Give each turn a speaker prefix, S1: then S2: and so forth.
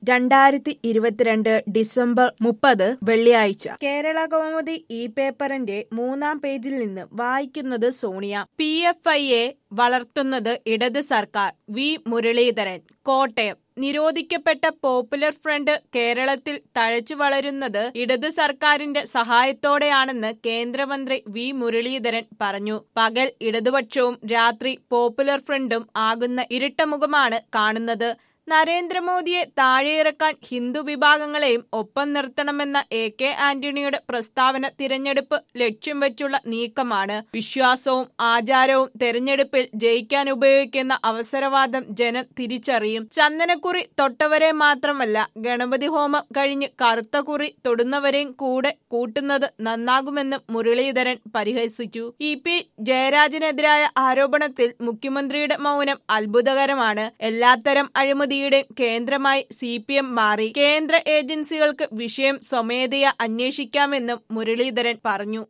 S1: രണ്ടായിരത്തി ഇരുപത്തിരണ്ട് ഡിസംബർ മുപ്പത് വെള്ളിയാഴ്ച കേരള കൗമുദി ഈ പേപ്പറിന്റെ മൂന്നാം പേജിൽ നിന്ന് വായിക്കുന്നത് സോണിയ പി എഫ് ഐയെ വളർത്തുന്നത് ഇടത് സർക്കാർ വി മുരളീധരൻ കോട്ടയം നിരോധിക്കപ്പെട്ട പോപ്പുലർ ഫ്രണ്ട് കേരളത്തിൽ തഴച്ചു വളരുന്നത് ഇടത് സർക്കാരിന്റെ സഹായത്തോടെയാണെന്ന് കേന്ദ്രമന്ത്രി വി മുരളീധരൻ പറഞ്ഞു പകൽ ഇടതുപക്ഷവും രാത്രി പോപ്പുലർ ഫ്രണ്ടും ആകുന്ന ഇരട്ടമുഖമാണ് കാണുന്നത് നരേന്ദ്രമോദിയെ താഴെയിറക്കാൻ ഹിന്ദു വിഭാഗങ്ങളെയും ഒപ്പം നിർത്തണമെന്ന എ കെ ആന്റണിയുടെ പ്രസ്താവന തിരഞ്ഞെടുപ്പ് ലക്ഷ്യം വെച്ചുള്ള നീക്കമാണ് വിശ്വാസവും ആചാരവും തെരഞ്ഞെടുപ്പിൽ ജയിക്കാൻ ഉപയോഗിക്കുന്ന അവസരവാദം ജനം തിരിച്ചറിയും ചന്ദനക്കുറി തൊട്ടവരെ മാത്രമല്ല ഗണപതി ഹോമം കഴിഞ്ഞ് കറുത്ത കുറി തൊടുന്നവരെയും കൂടെ കൂട്ടുന്നത് നന്നാകുമെന്നും മുരളീധരൻ പരിഹസിച്ചു ഇ പി ജയരാജനെതിരായ ആരോപണത്തിൽ മുഖ്യമന്ത്രിയുടെ മൗനം അത്ഭുതകരമാണ് എല്ലാത്തരം അഴിമതിയുടെയും കേന്ദ്രമായി സി പി എം മാറി കേന്ദ്ര ഏജൻസികൾക്ക് വിഷയം സ്വമേധയാ അന്വേഷിക്കാമെന്നും മുരളീധരൻ പറഞ്ഞു